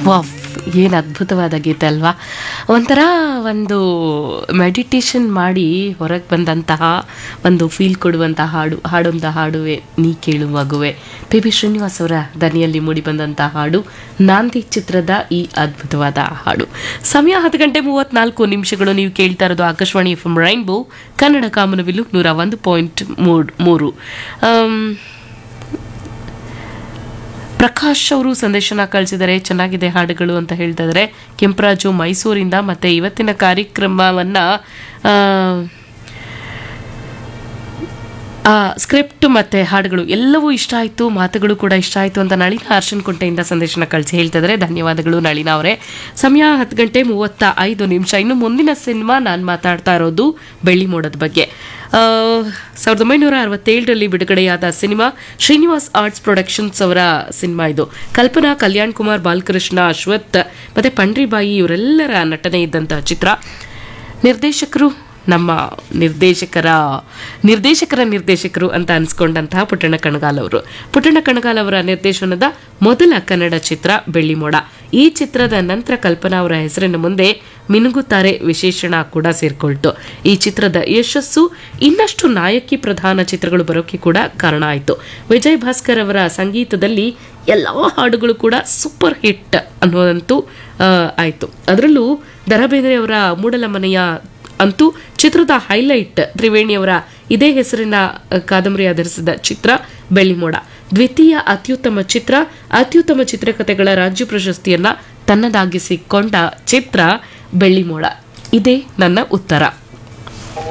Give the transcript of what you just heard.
wow ಏನು ಅದ್ಭುತವಾದ ಗೀತೆ ಅಲ್ವಾ ಒಂಥರ ಒಂದು ಮೆಡಿಟೇಷನ್ ಮಾಡಿ ಹೊರಗೆ ಬಂದಂತಹ ಒಂದು ಫೀಲ್ ಕೊಡುವಂತಹ ಹಾಡು ಹಾಡೊಂದ ಹಾಡುವೆ ನೀ ಕೇಳು ಮಗುವೆ ಪಿ ಬಿ ಶ್ರೀನಿವಾಸ್ ಅವರ ದನಿಯಲ್ಲಿ ಮೂಡಿ ಬಂದಂತಹ ಹಾಡು ನಾಂದಿ ಚಿತ್ರದ ಈ ಅದ್ಭುತವಾದ ಹಾಡು ಸಮಯ ಹತ್ತು ಗಂಟೆ ಮೂವತ್ನಾಲ್ಕು ನಿಮಿಷಗಳು ನೀವು ಕೇಳ್ತಾ ಇರೋದು Akashvani F M rainbow Kannada ಕಾಮನವಿಲು ನೂರ ಒಂದು ಪಾಯಿಂಟ್ ಮೂರು ಆಮ್, ಪ್ರಕಾಶ್ ಅವರು ಸಂದೇಶನ ಕಳಿಸಿದರೆ ಚೆನ್ನಾಗಿದೆ ಹಾಡುಗಳು ಅಂತ ಹೇಳ್ತಾ ಇದ್ದಾರೆ ಕೆಂಪರಾಜು ಮೈಸೂರಿಂದ ಮತ್ತೆ ಇವತ್ತಿನ ಕಾರ್ಯಕ್ರಮವನ್ನ ಆ, ಆ ಸ್ಕ್ರಿಪ್ಟ್ ಮತ್ತೆ ಹಾಡುಗಳು ಎಲ್ಲವೂ ಇಷ್ಟ ಆಯಿತು ಮಾತುಗಳು ಕೂಡ ಇಷ್ಟ ಆಯಿತು ಅಂತ ನಳಿನ ಅರ್ಶನ್ ಕುಂಟೆಯಿಂದ ಸಂದೇಶನ ಕಳಿಸಿ ಹೇಳ್ತಿದ್ದಾರೆ ಧನ್ಯವಾದಗಳು ನಳಿನ ಅವರೇ ಸಮಯ ಹತ್ತು ಗಂಟೆ ಮೂವತ್ತ ಐದು ನಿಮಿಷ ಇನ್ನು ಮುಂದಿನ ಸಿನಿಮಾ ನಾನು ಮಾತಾಡ್ತಾ ಇರೋದು ಬೆಳ್ಳಿ ಮೋಡದ ಬಗ್ಗೆ ಆ, ಸಾವಿರದ ಒಂಬೈನೂರ ಅರವತ್ತೇಳರಲ್ಲಿ ಬಿಡುಗಡೆಯಾದ ಸಿನಿಮಾ ಶ್ರೀನಿವಾಸ್ ಆರ್ಟ್ಸ್ ಪ್ರೊಡಕ್ಷನ್ಸ್ ಅವರ ಸಿನಿಮಾ ಇದು ಕಲ್ಪನಾ ಕಲ್ಯಾಣ್ ಕುಮಾರ್ ಬಾಲಕೃಷ್ಣ ಅಶ್ವಥ್ ಮತ್ತೆ ಪಂಡ್ರಿಬಾಯಿ ಇವರೆಲ್ಲರ ನಟನೆ ಇದ್ದಂತಹ ಚಿತ್ರ ನಿರ್ದೇಶಕರು ನಮ್ಮ ನಿರ್ದೇಶಕರ ನಿರ್ದೇಶಕರ ನಿರ್ದೇಶಕರು ಅಂತ ಅನ್ಸ್ಕೊಂಡಂತಹ ಪುಟ್ಟಣ್ಣ ಕಣಗಾಲ್ ಅವರು ಪುಟ್ಟಣ್ಣ ಕಣಗಾಲ್ ಅವರ ನಿರ್ದೇಶನದ ಮೊದಲ ಕನ್ನಡ ಚಿತ್ರ ಬೆಳ್ಳಿಮೋಡ ಈ ಚಿತ್ರದ ನಂತರ ಕಲ್ಪನಾ ಅವರ ಹೆಸರಿನ ಮುಂದೆ ಮಿನುಗುತ್ತಾರೆ ವಿಶೇಷಣ ಕೂಡ ಸೇರ್ಕೊಳ್ತು ಈ ಚಿತ್ರದ ಯಶಸ್ಸು ಇನ್ನಷ್ಟು ನಾಯಕಿ ಪ್ರಧಾನ ಚಿತ್ರಗಳು ಬರೋಕೆ ಕೂಡ ಕಾರಣ ಆಯಿತು ವಿಜಯ್ ಭಾಸ್ಕರ್ ಅವರ ಸಂಗೀತದಲ್ಲಿ ಎಲ್ಲ ಹಾಡುಗಳು ಕೂಡ ಸೂಪರ್ ಹಿಟ್ ಅನ್ನೋದಂತೂ ಆ, ಆಯ್ತು ಅದರಲ್ಲೂ ದರಬೇಂದ್ರೆ ಅವರ ಮೂಡಲ ಮನೆಯ ಅಂತೂ ಚಿತ್ರದ ಹೈಲೈಟ್ ತ್ರಿವೇಣಿಯವರ ಇದೇ ಹೆಸರಿನ ಅ, ಕಾದಂಬರಿ ಆಧರಿಸಿದ ಚಿತ್ರ ಬೆಳ್ಳಿಮೋಡ ದ್ವಿತೀಯ ಅತ್ಯುತ್ತಮ ಚಿತ್ರ ಅತ್ಯುತ್ತಮ ಚಿತ್ರಕಥೆಗಳ ರಾಜ್ಯ ಪ್ರಶಸ್ತಿಯನ್ನ ತನ್ನದಾಗಿಸಿಕೊಂಡ ಚಿತ್ರ ಬೆಳ್ಳಿಮೋಡ ಇದೇ ನನ್ನ ಉತ್ತರ